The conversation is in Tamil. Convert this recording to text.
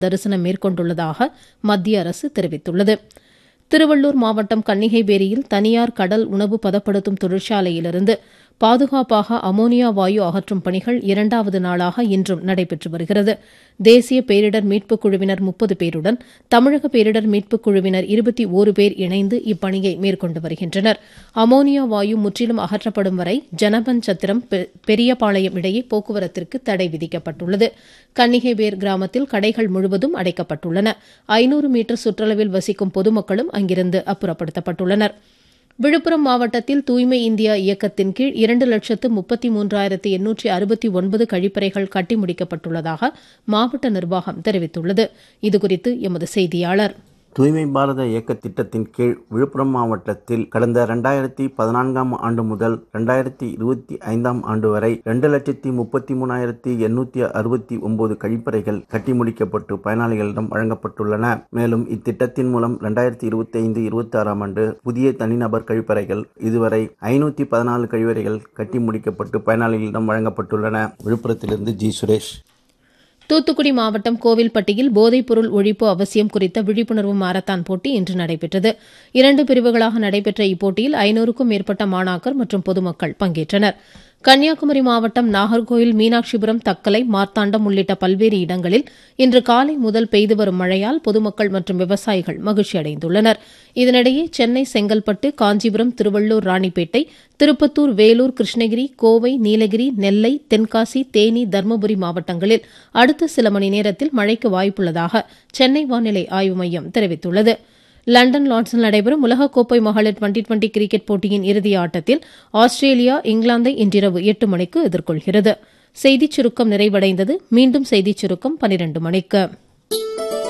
தரிசனம் மேற்கொண்டுள்ளதாக மத்திய அரசு தெரிவித்துள்ளது திருவள்ளூர் மாவட்டம் கன்னிகைபேரியில் தனியார் கடல் உணவு பதப்படுத்தும் தொழிற்சாலையிலிருந்து பாதுகாப்பாக அமோனியா வாயு அகற்றும் பணிகள் இரண்டாவது நாளாக இன்றும் நடைபெற்று வருகிறது தேசிய பேரிடர் மீட்புக் குழுவினர் முப்பது பேருடன் தமிழக பேரிடர் மீட்புக் குழுவினர் இருபத்தி ஓரு பேர் இணைந்து இப்பணியை மேற்கொண்டு வருகின்றனர் அமோனியா வாயு முற்றிலும் அகற்றப்படும் வரை ஜனபன் சத்திரம் பெரியபாளையம் இடையே போக்குவரத்திற்கு தடை விதிக்கப்பட்டுள்ளது கன்னிகைபேர் கிராமத்தில் கடைகள் முழுவதும் அடைக்கப்பட்டுள்ளன ஐநூறு மீட்டர் சுற்றளவில் வசிக்கும் பொதுமக்களும் அங்கிருந்து அப்புறப்படுத்தப்பட்டுள்ளனா் விழுப்புரம் மாவட்டத்தில் தூய்மை இந்தியா இயக்கத்தின் கீழ் இரண்டு லட்சத்து முப்பத்தி மூன்றாயிரத்து எண்ணூற்றி அறுபத்தி ஒன்பது கழிப்பறைகள் கட்டி முடிக்கப்பட்டுள்ளதாக மாவட்ட நிர்வாகம் தெரிவித்துள்ளது இதுகுறித்து எமது செய்தியாளர் தூய்மை பாரத இயக்க திட்டத்தின் கீழ் விழுப்புரம் மாவட்டத்தில் கடந்த இரண்டாயிரத்தி பதினான்காம் ஆண்டு முதல் இரண்டாயிரத்தி இருபத்தி ஐந்தாம் ஆண்டு வரை இரண்டு லட்சத்தி முப்பத்தி மூணாயிரத்தி எண்ணூத்தி அறுபத்தி ஒன்பது கழிப்பறைகள் கட்டி முடிக்கப்பட்டு பயனாளிகளிடம் வழங்கப்பட்டுள்ளன மேலும் இத்திட்டத்தின் மூலம் இரண்டாயிரத்தி இருபத்தி ஐந்து இருபத்தி ஆறாம் ஆண்டு புதிய தனிநபர் கழிப்பறைகள் இதுவரை ஐநூத்தி பதினாலு கழிவறைகள் கட்டி முடிக்கப்பட்டு பயனாளிகளிடம் வழங்கப்பட்டுள்ளன விழுப்புரத்திலிருந்து ஜி சுரேஷ் தூத்துக்குடி மாவட்டம் கோவில்பட்டியில் போதைப்பொருள் ஒழிப்பு அவசியம் குறித்த விழிப்புணர்வு மாரத்தான் போட்டி இன்று நடைபெற்றது இரண்டு பிரிவுகளாக நடைபெற்ற இப்போட்டியில் ஐநூறுக்கும் மேற்பட்ட மாணாக்கர் மற்றும் பொதுமக்கள் பங்கேற்றனர் கன்னியாகுமரி மாவட்டம் நாகர்கோவில் மீனாட்சிபுரம் தக்கலை மார்த்தாண்டம் உள்ளிட்ட பல்வேறு இடங்களில் இன்று காலை முதல் பெய்து வரும் மழையால் பொதுமக்கள் மற்றும் விவசாயிகள் மகிழ்ச்சி அடைந்துள்ளனர் இதனிடையே சென்னை செங்கல்பட்டு காஞ்சிபுரம் திருவள்ளூர் ராணிப்பேட்டை திருப்பத்தூர் வேலூர் கிருஷ்ணகிரி கோவை நீலகிரி நெல்லை தென்காசி தேனி தருமபுரி மாவட்டங்களில் அடுத்த சில மணி நேரத்தில் மழைக்கு வாய்ப்புள்ளதாக சென்னை வானிலை ஆய்வு மையம் தெரிவித்துள்ளது லண்டன் லார்ட்ஸில் நடைபெறும் உலகக்கோப்பை மகளிர் டுவெண்டி டுவெண்டி கிரிக்கெட் போட்டியின் இறுதி ஆட்டத்தில் ஆஸ்திரேலியா இங்கிலாந்தை இன்றிரவு எட்டு மணிக்கு எதிர்கொள்கிறது செய்திச் சுருக்கம் நிறைவடைந்தது மீண்டும் செய்திச் சுருக்கம் பனிரண்டு மணிக்கு